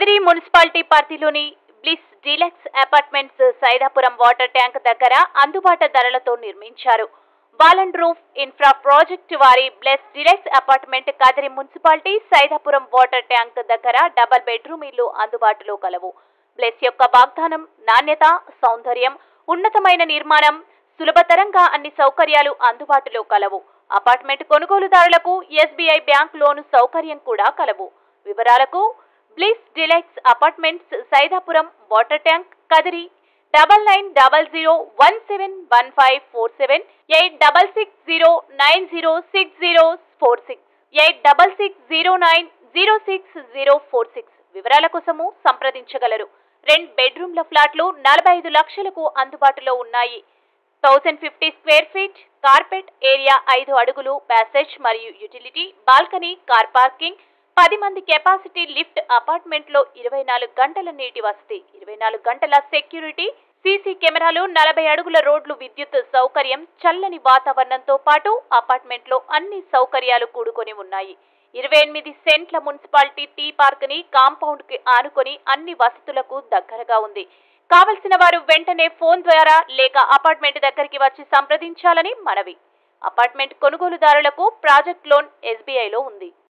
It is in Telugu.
కదిరి మున్సిపాలిటీ పరిధిలోని bliss deluxe apartments Saidapuram water tank దగ్గర అందుబాటు ధరలతో నిర్మించారు బాలన్ రూఫ్ ఇన్ఫ్రా ప్రాజెక్ట్ వారి bless deluxe apartment Kadiri municipality Saidapuram water tank దగ్గర డబల్ బెడ్రూమ్ ఇల్లు అందుబాటులో కలవు బ్లెస్ యొక్క వాగ్దానం నాణ్యత సౌందర్యం ఉన్నతమైన నిర్మాణం సులభతరంగా అన్ని సౌకర్యాలు అందుబాటులో కలవు అపార్ట్మెంట్ కొనుగోలుదారులకు ఎస్బీఐ బ్యాంక్ లోను సౌకర్యం కూడా కలవు వివరాలకు bliss deluxe apartments Saidapuram water tank Kadiri double nine double zero one seven one five four seven eight double six zero nine zero six zero four six eight double six zero nine zero six zero four six వివరాల కోసము సంప్రదించగలరు రెండు బెడ్రూమ్ల ఫ్లాట్లు నలభై ఐదు లక్షలకు అందుబాటులో ఉన్నాయి thousand fifty square feet carpet area ఐదు అడుగులు ప్యాసేజ్ మరియు యూటిలిటీ బాల్కనీ కార్ పార్కింగ్ పది మంది కెపాసిటీ లిఫ్ట్ అపార్ట్మెంట్ లో ఇరవై నాలుగు గంటల నీటి వసతి ఇరవై నాలుగు గంటల సెక్యూరిటీ సీసీ కెమెరాలు నలభై అడుగుల రోడ్లు విద్యుత్ సౌకర్యం చల్లని వాతావరణంతో పాటు అపార్ట్మెంట్ లో అన్ని సౌకర్యాలు కూడుకొని ఉన్నాయి ఇరవై ఎనిమిది సెంట్ల మున్సిపాలిటీ టీ పార్క్ ని కాంపౌండ్ కి ఆనుకొని అన్ని వసతులకు దగ్గరగా ఉంది కావలసిన వారు వెంటనే ఫోన్ ద్వారా లేక అపార్ట్మెంట్ దగ్గరికి వచ్చి సంప్రదించాలని మనవి అపార్ట్మెంట్ కొనుగోలుదారులకు ప్రాజెక్ట్ లోన్ ఎస్బీఐలో ఉంది